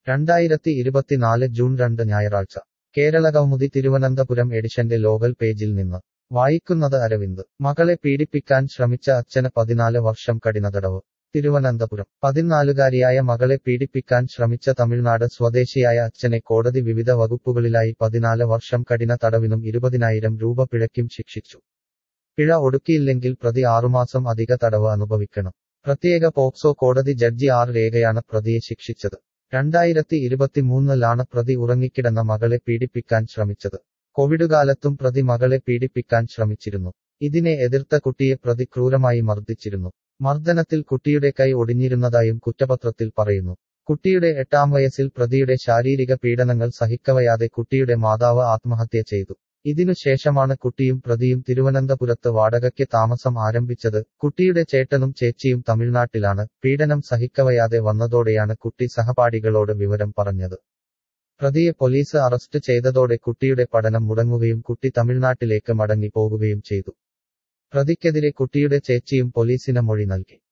രണ്ടായിരത്തി ഇരുപത്തിനാല് ജൂൺ രണ്ട് ഞായറാഴ്ച കേരളകൗമുദി തിരുവനന്തപുരം എഡിഷന്റെ ലോകൽ പേജിൽ നിന്ന് വായിക്കുന്നത് അരവിന്ദ് മകളെ പീഡിപ്പിക്കാൻ ശ്രമിച്ച അച്ഛന് പതിനാല് വർഷം കഠിനതടവ് തിരുവനന്തപുരം പതിനാലുകാരിയായ മകളെ പീഡിപ്പിക്കാൻ ശ്രമിച്ച തമിഴ്നാട് സ്വദേശിയായ അച്ഛനെ കോടതി വിവിധ വകുപ്പുകളിലായി പതിനാല് വർഷം കഠിന തടവിനും ഇരുപതിനായിരം രൂപ പിഴയ്ക്കും ശിക്ഷിച്ചു പിഴ ഒടുക്കിയില്ലെങ്കിൽ പ്രതി ആറുമാസം അധിക തടവ് അനുഭവിക്കണം പ്രത്യേക പോക്സോ കോടതി ജഡ്ജി ആർ രേഖയാണ് പ്രതിയെ ശിക്ഷിച്ചത് രണ്ടായിരത്തി ഇരുപത്തിമൂന്നിലാണ് പ്രതി ഉറങ്ങിക്കിടന്ന മകളെ പീഡിപ്പിക്കാൻ ശ്രമിച്ചത് കോവിഡ് കാലത്തും പ്രതി മകളെ പീഡിപ്പിക്കാൻ ശ്രമിച്ചിരുന്നു ഇതിനെ എതിർത്ത കുട്ടിയെ പ്രതി ക്രൂരമായി മർദ്ദിച്ചിരുന്നു മർദ്ദനത്തിൽ കുട്ടിയുടെ കൈ ഒടിഞ്ഞിരുന്നതായും കുറ്റപത്രത്തിൽ പറയുന്നു കുട്ടിയുടെ എട്ടാം വയസ്സിൽ പ്രതിയുടെ ശാരീരിക പീഡനങ്ങൾ സഹിക്കവയാതെ കുട്ടിയുടെ മാതാവ് ആത്മഹത്യ ചെയ്തു ഇതിനുശേഷമാണ് കുട്ടിയും പ്രതിയും തിരുവനന്തപുരത്ത് വാടകയ്ക്ക് താമസം ആരംഭിച്ചത് കുട്ടിയുടെ ചേട്ടനും ചേച്ചിയും തമിഴ്നാട്ടിലാണ് പീഡനം സഹിക്കവയാതെ വന്നതോടെയാണ് കുട്ടി സഹപാഠികളോട് വിവരം പറഞ്ഞത് പ്രതിയെ പോലീസ് അറസ്റ്റ് ചെയ്തതോടെ കുട്ടിയുടെ പഠനം മുടങ്ങുകയും കുട്ടി തമിഴ്നാട്ടിലേക്ക് മടങ്ങി പോകുകയും ചെയ്തു പ്രതിക്കെതിരെ കുട്ടിയുടെ ചേച്ചിയും പോലീസിന് മൊഴി നൽകി